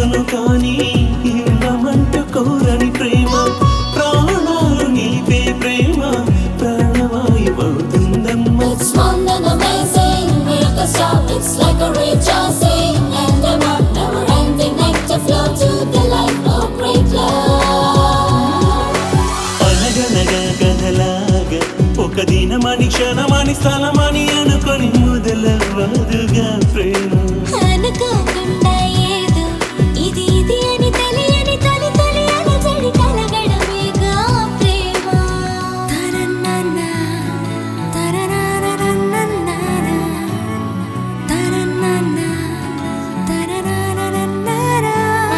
ఇయ్యను కానీ ఇవ్వమంటూ కోరని ప్రేమ ప్రాణాలు నిలిపే ప్రేమ ప్రాణవాయువవుతుందమ్మా It's fun and amazing, break a stop, it's like a rejoicing And a never ending night to flow to the light of great love అనగనగా కథలాగా ఒక దినమని క్షణమని స్థలమని అనుకొని మొదలవ్వదుగా ప్రేమ అనుకోకుండా ఏదో ఇది ఇది అని తెలియని తొలి తొలి అలజడి కలగడమేగా ప్రేమ తరన్నన్న, తరరారరన్నన్న, తరన్నన్న, తరరారరన్నరా.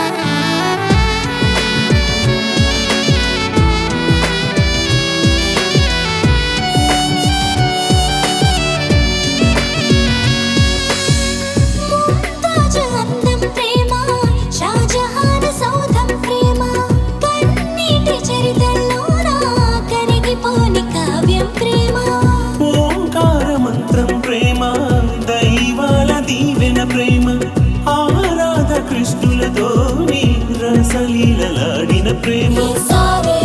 ముంతాజు అందం ప్రేమ షాజహాన్ సౌధం ప్రేమ కన్నీటి చరితల్లోన కరిగిపోని కావ్యం ప్రేమ ఓంకార మంత్రం ప్రేమ దైవాల దీవెన ప్రేమ ఆరాధ కృష్ణులతోని రసలీలలాడిన ప్రేమ సారే